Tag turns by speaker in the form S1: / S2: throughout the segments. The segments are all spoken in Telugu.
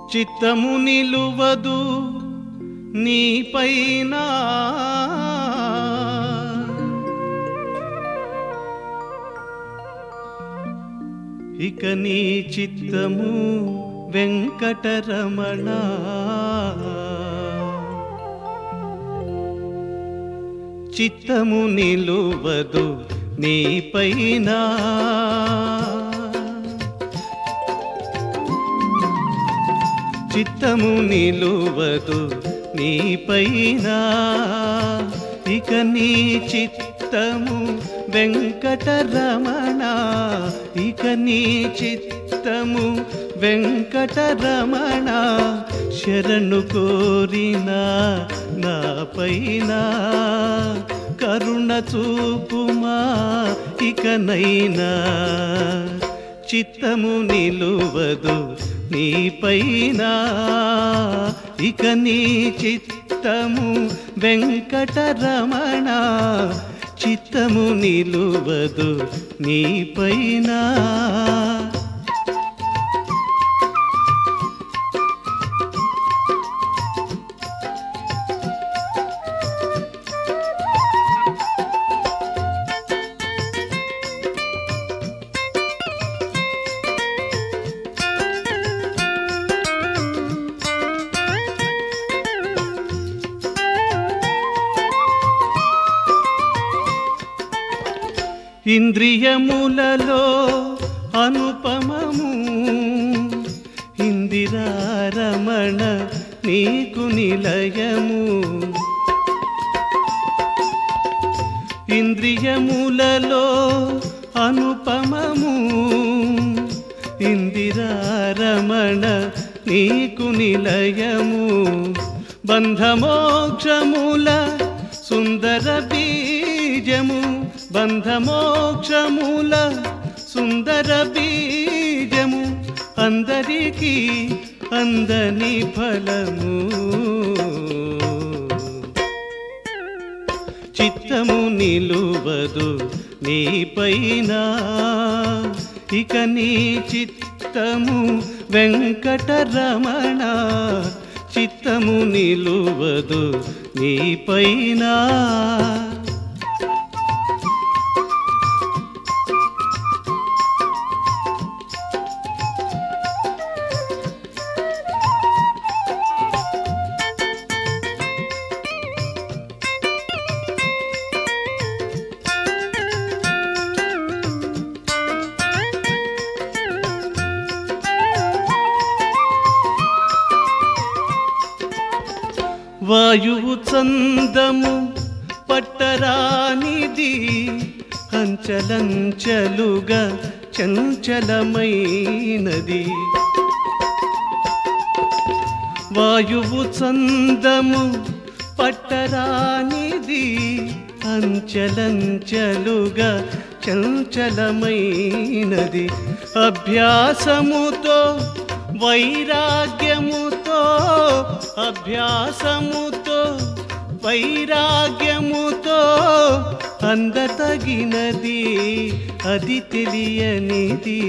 S1: చిత్తము నిలువదు నీపైన ఇక నీ చిత్తము వెంకటరమణ చిత్తము నిలువదు నీపైన చిత్తము నిలువదు నీపైన ఇక నీ చిత్తము వెంకటరమణ ఇక నీ చిత్తము వెంకటరమణ శరణు కోరిన నా పైన కరుణ చూపుమా ఇకనైనా చిత్తము నిలువదు నీపైన ఇక నీ చిత్తము వెంకటరమణ చిత్తము నిలువదు నీపైన ఇంద్రియములలో అనుపమము ఇందిరారమణ నీకు నిలయము ఇంద్రియములలో అనుపమము ఇందిరారమణ నీకు నిలయము బంధమోక్షముల సుందర బీజము బంధమోక్షముల సుందర బీజము అందరికీ అందని ఫలము చిత్తము నిలువదు నీపైన ఇక నీ చిత్తము వెంకటరమణ చిత్తము నిలువదు నీపైన వాయువు చందము పట్టరానిది అంచలంచలుగా చంచలమైనది వాయువు చందము పట్టరానిది అంచలంచలుగా చంచలమైనది అభ్యాసముతో వైరాగ్యముతో అభ్యాసముతో వైరాగ్యముతో అందతగినది అది తెలియనిది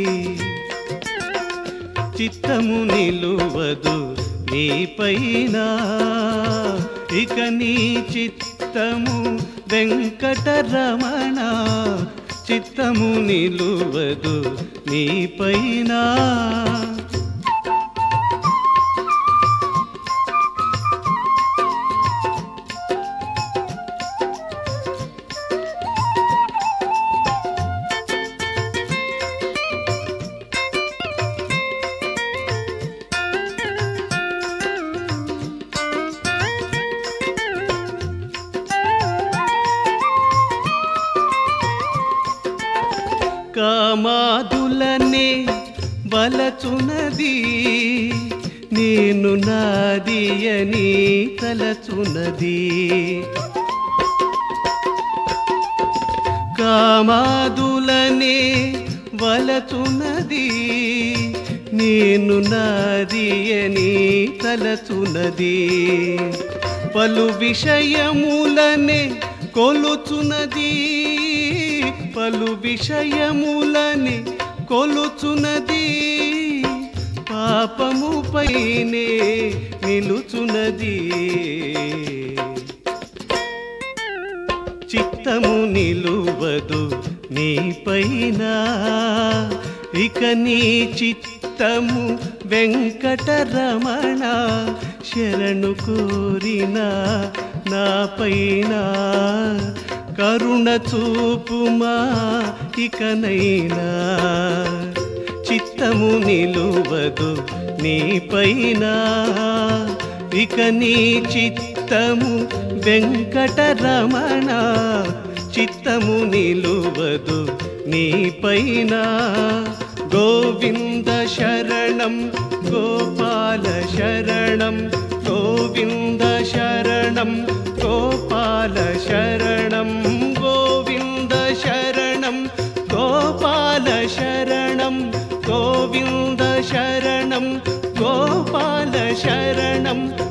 S1: చిత్తము నిలువదు నీపైన ఇక నీ చిత్తము వెంకటరమణ చిత్తము నిలువదు నీపైన కామాదులనే బలచునది నేను నాదియని తలచునది కామాదులనే వలచునది నేను నాదియని తలచునది పలు విషయములనే కొలుచునది పలు విషయములని కొలుచునది పాపము పైనే నిలుచున్నది చిత్తము నిలువదు నీ పైన ఇక నీ చిత్తము వెంకటరమణ శరణు కోరిన నా పైన కరుణ చూపుమా ఇకనైనా చిత్తము నిలువదు నీ పైన ఇక నీ చిత్తము వెంకటరమణ చిత్తము నిలువదు నీ పైన గోవింద శరణం గోపాల శరణం గోవింద శరణం గోపాల శరణం గోవింద శరణం గోపాల శరణం గోవింద శరణం గోపాల శరణం